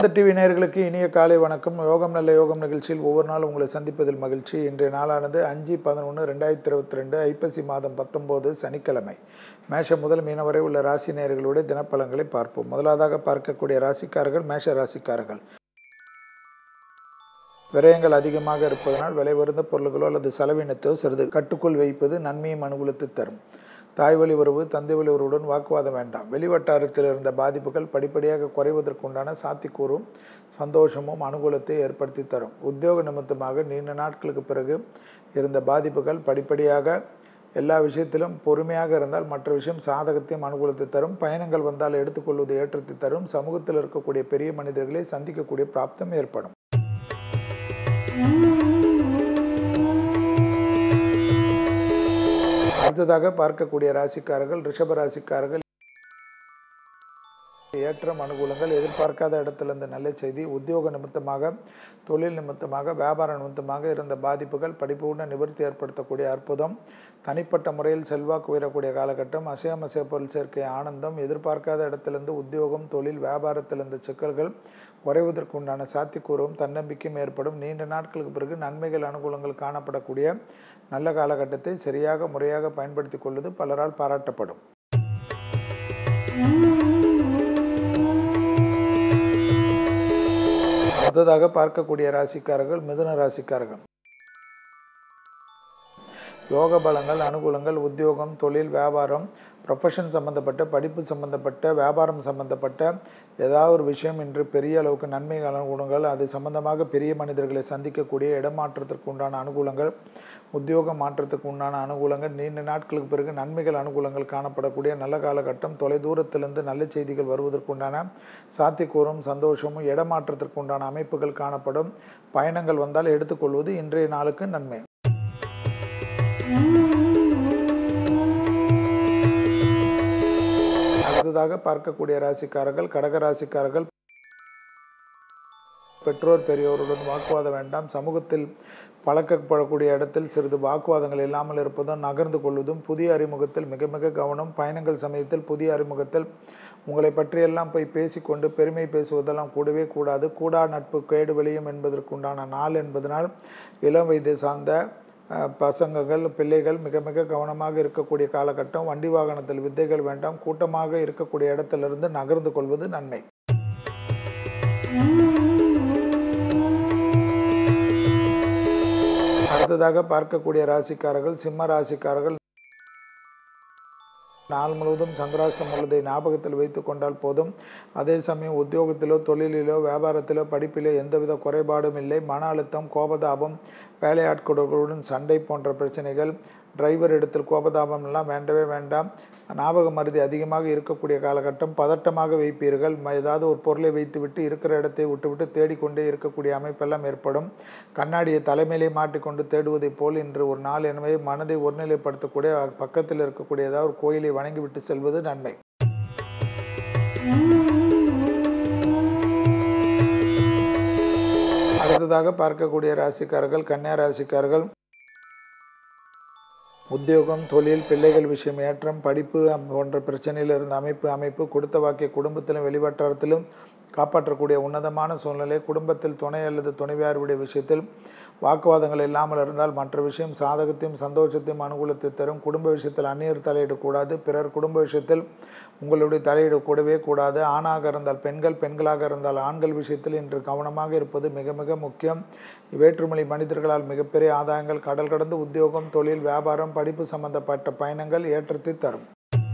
வேதாந்த டிவி நேயர்களுக்கு இனிய காலை வணக்கம் யோகம் நல்ல யோகம் நிகழ்ச்சியில் ஒவ்வொரு நாளும் உங்களை சந்திப்பதில் மகிழ்ச்சி இன்றைய நாளானது அஞ்சு பதினொன்று ரெண்டாயிரத்தி இருபத்தி ரெண்டு ஐப்பசி மாதம் பத்தொம்போது சனிக்கிழமை மேஷம் முதல் மீன வரை உள்ள ராசி நேயர்களுடைய தினப்பலன்களை பார்ப்போம் முதலாவதாக பார்க்கக்கூடிய ராசிக்காரர்கள் மேஷ ராசிக்காரர்கள் விரயங்கள் அதிகமாக இருப்பதனால் விலை வருந்த பொருள்களோ அல்லது செலவினத்தோ சிறிது கட்டுக்குள் வைப்பது நன்மையும் அனுகூலத்தை தரும் தாய் வழி உறவு தந்தை வழி உறவுடன் வாக்குவாதம் வேண்டாம் வெளிவட்டாரத்தில் இருந்த பாதிப்புகள் படிப்படியாக குறைவதற்குண்டான சாத்திக்கூறும் சந்தோஷமும் அனுகூலத்தை ஏற்படுத்தி தரும் உத்தியோக நிமித்தமாக நீண்ட நாட்களுக்கு பிறகு இருந்த பாதிப்புகள் படிப்படியாக எல்லா விஷயத்திலும் பொறுமையாக இருந்தால் மற்ற விஷயம் சாதகத்தையும் அனுகூலத்தை தரும் பயணங்கள் வந்தால் எடுத்துக்கொள்வது ஏற்றத்தை தரும் சமூகத்தில் இருக்கக்கூடிய பெரிய மனிதர்களை சந்திக்கக்கூடிய பிராப்தம் ஏற்படும் அடுத்ததாக பார்க்கக்கூடிய ராசிக்காரர்கள் ரிஷப ராசிக்காரர்கள் ஏற்றம் அனுகூலங்கள் எதிர்பார்க்காத இடத்திலிருந்து நல்ல செய்தி உத்தியோக நிமித்தமாக தொழில் நிமித்தமாக வியாபார நிமித்தமாக இருந்த பாதிப்புகள் படிப்புடன் நிவர்த்தி ஏற்படுத்தக்கூடிய அற்புதம் தனிப்பட்ட முறையில் செல்வாக்கு உயரக்கூடிய காலகட்டம் அசையாமசைய பொருள் சேர்க்கை ஆனந்தம் எதிர்பார்க்காத இடத்திலிருந்து உத்தியோகம் தொழில் வியாபாரத்திலிருந்து சிக்கல்கள் குறைவதற்கு உண்டான சாத்திக்கூறும் தன்னம்பிக்கையும் ஏற்படும் நீண்ட நாட்களுக்கு பிறகு நன்மைகள் அனுகூலங்கள் காணப்படக்கூடிய நல்ல காலகட்டத்தை சரியாக முறையாக பயன்படுத்தி கொள்வது பலரால் பாராட்டப்படும் அடுத்ததாக பார்க்கக்கூடிய ராசிக்காரர்கள் மிதுன ராசிக்காரர்கள் யோக பலங்கள் அனுகூலங்கள் உத்தியோகம் தொழில் வியாபாரம் ப்ரொஃபஷன் சம்மந்தப்பட்ட படிப்பு சம்மந்தப்பட்ட வியாபாரம் சம்மந்தப்பட்ட ஏதாவது ஒரு விஷயம் இன்று பெரிய அளவுக்கு நன்மைகள் அனுகூலங்கள் அது சம்பந்தமாக பெரிய மனிதர்களை சந்திக்கக்கூடிய இடமாற்றத்திற்கு உண்டான அனுகூலங்கள் உத்தியோக மாற்றத்துக்கு உண்டான அனுகூலங்கள் நீண்ட நாட்களுக்கு பிறகு நன்மைகள் அனுகூலங்கள் காணப்படக்கூடிய நல்ல காலகட்டம் தொலைதூரத்திலிருந்து நல்ல செய்திகள் வருவதற்கு உண்டான சாத்திக்கூறும் சந்தோஷமும் இடமாற்றத்திற்கு உண்டான அமைப்புகள் காணப்படும் பயணங்கள் வந்தால் எடுத்துக்கொள்வது இன்றைய நாளுக்கு நன்மை அடுத்ததாக பார்க்கக்கூடிய ராசிக்காரர்கள் கடக ராசிக்காரர்கள் பெற்றோர் பெரியோருடன் வாக்குவாதம் வேண்டாம் சமூகத்தில் பழக்கப்படக்கூடிய இடத்தில் சிறிது வாக்குவாதங்கள் இல்லாமல் இருப்பதும் நகர்ந்து கொள்வதும் புதிய அறிமுகத்தில் மிக மிக கவனம் பயணங்கள் சமயத்தில் புதிய அறிமுகத்தில் உங்களை பற்றியெல்லாம் போய் பேசிக்கொண்டு பெருமை பேசுவதெல்லாம் கூடவே கூடாது கூடா நட்பு கேடு விளையும் என்பதற்குண்டான நாள் என்பதனால் இளம் வயது சார்ந்த பசங்கங்கள் பிள்ளைகள் மிக மிக கவனமாக இருக்கக்கூடிய காலகட்டம் வண்டி வாகனத்தில் வித்தைகள் வேண்டாம் கூட்டமாக இருக்கக்கூடிய இடத்திலிருந்து நகர்ந்து கொள்வது நன்மை அடுத்ததாக பார்க்கக்கூடிய ராசிக்காரர்கள் சிம்ம ராசிக்காரர்கள் நாள் முழுவதும் சந்திராஷ்டம் உள்ளதை ஞாபகத்தில் வைத்து கொண்டால் போதும் அதே சமயம் உத்தியோகத்திலோ தொழிலிலோ வியாபாரத்திலோ படிப்பிலோ எந்தவித குறைபாடும் இல்லை மன அழுத்தம் கோபதாபம் வேலையாட்களுடன் சண்டை போன்ற பிரச்சனைகள் டிரைவர் இடத்தில் கோபதாபம் எல்லாம் வேண்டவே வேண்டாம் ஞாபக மருதி அதிகமாக இருக்கக்கூடிய காலகட்டம் பதட்டமாக வைப்பீர்கள் ஏதாவது ஒரு பொருளை வைத்துவிட்டு இருக்கிற இடத்தை விட்டுவிட்டு தேடிக்கொண்டே இருக்கக்கூடிய அமைப்பெல்லாம் ஏற்படும் கண்ணாடியை தலைமையிலே மாட்டிக்கொண்டு தேடுவதைப் போல் இன்று ஒரு நாள் எனவே மனதை ஒருநிலைப்படுத்தக்கூடிய பக்கத்தில் இருக்கக்கூடிய ஏதாவது ஒரு கோயிலை வணங்கிவிட்டு செல்வது நன்மை அடுத்ததாக பார்க்கக்கூடிய ராசிக்காரர்கள் கன்னியா ராசிக்காரர்கள் உத்தியோகம் தொழில் பிள்ளைகள் விஷயம் ஏற்றம் படிப்பு போன்ற பிரச்சனையில் இருந்த அமைப்பு அமைப்பு கொடுத்த வாக்கிய குடும்பத்திலும் வெளிவட்டாரத்திலும் காப்பாற்றக்கூடிய உன்னதமான சூழ்நிலை குடும்பத்தில் துணை அல்லது துணைவியாருடைய விஷயத்தில் வாக்குவாதங்கள் இல்லாமல் இருந்தால் மற்ற விஷயம் சாதகத்தையும் சந்தோஷத்தையும் அனுகூலத்தை தரும் குடும்ப விஷயத்தில் அந்நியர் தலையிடக்கூடாது பிறர் குடும்ப விஷயத்தில் உங்களுடைய தலையிட கூடவே கூடாது ஆணாக இருந்தால் பெண்கள் பெண்களாக இருந்தால் ஆண்கள் விஷயத்தில் இன்று கவனமாக இருப்பது மிக மிக முக்கியம் வேற்றுமொழி மனிதர்களால் மிகப்பெரிய ஆதாயங்கள் கடல் கடந்து உத்தியோகம் தொழில் வியாபாரம் படிப்பு சம்பந்தப்பட்ட பயணங்கள் ஏற்றத்தை தரும்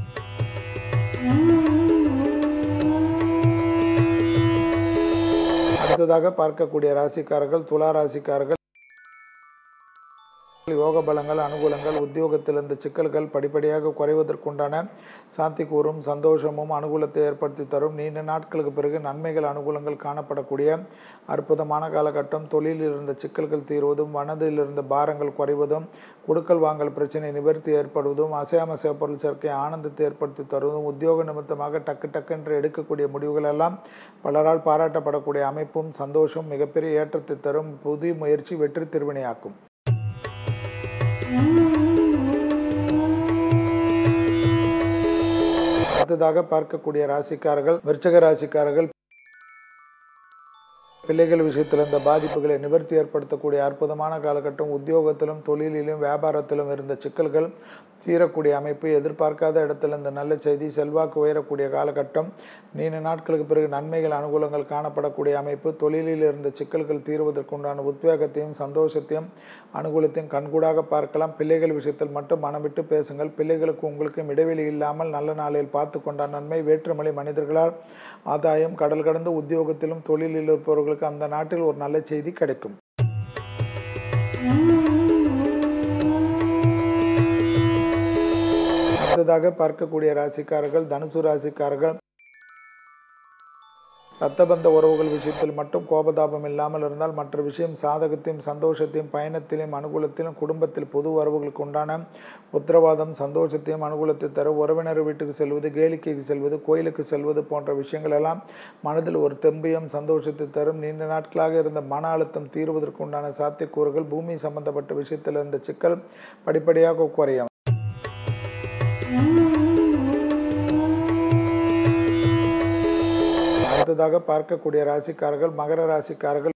அடுத்ததாக பார்க்கக்கூடிய ராசிக்காரர்கள் துலா ராசிக்காரர்கள் யோக பலங்கள் அனுகூலங்கள் உத்தியோகத்தில் இருந்த சிக்கல்கள் படிப்படியாக குறைவதற்குண்டான சாத்திக்கூறும் சந்தோஷமும் அனுகூலத்தை ஏற்படுத்தி தரும் நீண்ட நாட்களுக்கு பிறகு நன்மைகள் அனுகூலங்கள் காணப்படக்கூடிய அற்புதமான காலகட்டம் தொழிலில் இருந்த சிக்கல்கள் தீர்வதும் மனதில் இருந்த பாரங்கள் குறைவதும் கொடுக்கல் வாங்கல் பிரச்சனை நிவர்த்தி ஏற்படுவதும் அசையாமசைய பொருள் சேர்க்கை ஆனந்தத்தை ஏற்படுத்தி தருவதும் உத்தியோக நிமித்தமாக டக்கு டக்கென்று எடுக்கக்கூடிய முடிவுகள் எல்லாம் பலரால் பாராட்டப்படக்கூடிய அமைப்பும் சந்தோஷம் மிகப்பெரிய ஏற்றத்தை தரும் புதிய முயற்சி வெற்றி திருவினையாக்கும் அடுத்ததாக பார்க்கக்கூடிய ராசிக்காரர்கள் விருச்சக ராசிக்காரர்கள் பிள்ளைகள் விஷயத்தில் இந்த பாதிப்புகளை நிவர்த்தி ஏற்படுத்தக்கூடிய அற்புதமான காலகட்டம் உத்தியோகத்திலும் தொழிலிலும் வியாபாரத்திலும் இருந்த சிக்கல்கள் தீரக்கூடிய அமைப்பு எதிர்பார்க்காத இடத்துல இந்த நல்ல செய்தி செல்வாக்கு உயரக்கூடிய காலகட்டம் நீண்ட நாட்களுக்கு பிறகு நன்மைகள் அனுகூலங்கள் காணப்படக்கூடிய அமைப்பு தொழிலில் இருந்த சிக்கல்கள் தீர்வதற்குண்டான உத்வேகத்தையும் சந்தோஷத்தையும் அனுகூலத்தையும் கண்கூடாக பார்க்கலாம் பிள்ளைகள் விஷயத்தில் மட்டும் மனமிட்டு பேசுங்கள் பிள்ளைகளுக்கு உங்களுக்கும் இடைவெளி இல்லாமல் நல்ல நாளில் பார்த்து கொண்டான் நன்மை வேற்றுமொழி மனிதர்களால் ஆதாயம் கடல் கடந்த உத்தியோகத்திலும் தொழிலில் இருப்பவர்களுக்கு அந்த நாட்டில் ஒரு நல்ல செய்தி கிடைக்கும் அடுத்ததாக பார்க்கக்கூடிய ராசிக்காரர்கள் தனுசு ராசிக்காரர்கள் ரத்தபந்த உறவுகள் விஷயத்தில் மட்டும் கோபதாபம் இல்லாமல் இருந்தால் மற்ற விஷயம் சாதகத்தையும் சந்தோஷத்தையும் பயணத்திலும் அனுகூலத்திலும் குடும்பத்தில் பொது உறவுகளுக்கு உண்டான உத்தரவாதம் சந்தோஷத்தையும் அனுகூலத்தை தர உறவினர் வீட்டுக்கு செல்வது கேளிக்கைக்கு செல்வது கோயிலுக்கு செல்வது போன்ற விஷயங்கள் எல்லாம் மனதில் ஒரு தெம்பியம் சந்தோஷத்தை தரும் நீண்ட நாட்களாக இருந்த மன அழுத்தம் தீர்வதற்கு உண்டான சாத்தியக்கூறுகள் பூமி சம்பந்தப்பட்ட விஷயத்தில் இருந்த சிக்கல் படிப்படியாக குறையும் அடுத்ததாக பார்க்கக்கூடிய ராசிக்காரர்கள் மகர ராசிக்காரர்கள்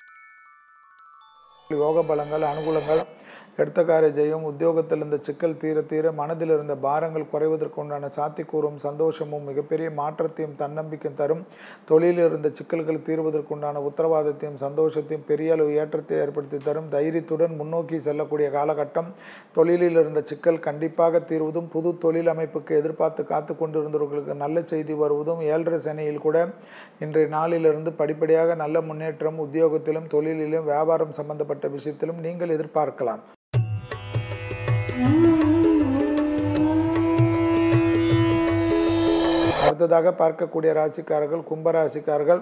யோக பலங்கள் அனுகூலங்கள் எடுத்த காரிய ஜெயம் உத்தியோகத்தில் இருந்த சிக்கல் தீர தீர மனதில் இருந்த பாரங்கள் குறைவதற்கு உண்டான சாத்திக்கூறும் சந்தோஷமும் மிகப்பெரிய மாற்றத்தையும் தன்னம்பிக்கையும் தரும் தொழிலில் இருந்த சிக்கல்கள் தீர்வதற்கு உண்டான உத்தரவாதத்தையும் சந்தோஷத்தையும் பெரிய அளவு ஏற்றத்தை ஏற்படுத்தி தரும் தைரியத்துடன் முன்னோக்கி செல்லக்கூடிய காலகட்டம் தொழிலில் இருந்த சிக்கல் கண்டிப்பாக தீர்வதும் புது தொழில் அமைப்புக்கு எதிர்பார்த்து காத்து கொண்டிருந்தவர்களுக்கு நல்ல செய்தி வருவதும் ஏழரை சனியில் கூட இன்றைய நாளிலிருந்து படிப்படியாக நல்ல முன்னேற்றம் உத்தியோகத்திலும் தொழிலிலும் வியாபாரம் சம்பந்தப்பட்ட விஷயத்திலும் நீங்கள் எதிர்பார்க்கலாம் அடுத்ததாக பார்க்கக்கூடிய ராசிக்காரர்கள் கும்பராசிக்காரர்கள்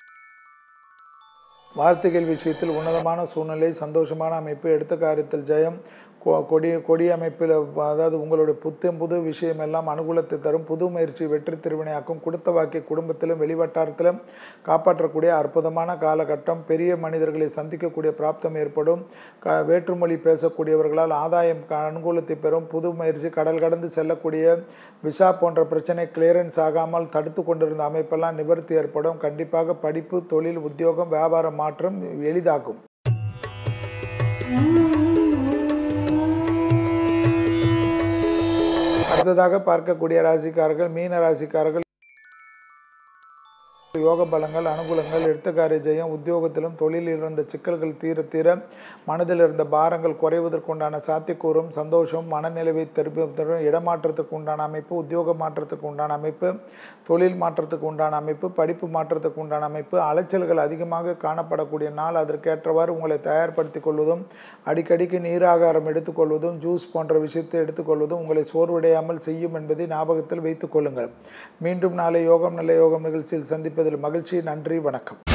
வார்த்தைகள் விஷயத்தில் உன்னதமான சூழ்நிலை சந்தோஷமான அமைப்பு எடுத்த காரியத்தில் ஜெயம் கொடி கொடி அமைப்பில் அதாவது உங்களுடைய புத்தம் புது விஷயம் எல்லாம் அனுகூலத்தை தரும் புது முயற்சி வெற்றி திருவினையாக்கும் கொடுத்த வாக்கிய குடும்பத்திலும் வெளிவட்டாரத்திலும் காப்பாற்றக்கூடிய அற்புதமான காலகட்டம் பெரிய மனிதர்களை சந்திக்கக்கூடிய பிராப்தம் ஏற்படும் க வேற்றுமொழி பேசக்கூடியவர்களால் ஆதாயம் அனுகூலத்தை பெறும் புது முயற்சி கடல் கடந்து செல்லக்கூடிய விசா போன்ற பிரச்சனை கிளியரன்ஸ் ஆகாமல் தடுத்து கொண்டிருந்த அமைப்பெல்லாம் நிவர்த்தி ஏற்படும் கண்டிப்பாக படிப்பு தொழில் உத்தியோகம் வியாபார மாற்றம் எளிதாகும் அடுத்ததாக பார்க்கக்கூடிய ராசிக்காரர்கள் மீன ராசிக்காரர்கள் யோக பலங்கள் அனுகூலங்கள் எடுத்த காரிய ஜெயம் உத்தியோகத்திலும் தொழிலில் இருந்த சிக்கல்கள் தீர தீர மனதில் இருந்த பாரங்கள் குறைவதற்குண்டான சாத்தியக்கூறும் சந்தோஷம் மனநிலைவை திருப்பி தரும் இடமாற்றத்துக்கு உண்டான அமைப்பு உத்தியோக மாற்றத்துக்கு உண்டான அமைப்பு தொழில் மாற்றத்துக்கு உண்டான அமைப்பு படிப்பு மாற்றத்துக்கு உண்டான அமைப்பு அலைச்சல்கள் அதிகமாக காணப்படக்கூடிய நாள் அதற்கேற்றவாறு உங்களை தயார்படுத்திக் கொள்வதும் அடிக்கடிக்கு நீராகாரம் எடுத்துக்கொள்வதும் ஜூஸ் போன்ற விஷயத்தை எடுத்துக்கொள்வதும் உங்களை சோர்வடையாமல் செய்யும் என்பதை ஞாபகத்தில் வைத்துக் கொள்ளுங்கள் மீண்டும் நாளை யோகம் நல்ல யோகம் நிகழ்ச்சியில் சந்திப்பதில் மகிழ்ச்சி நன்றி வணக்கம்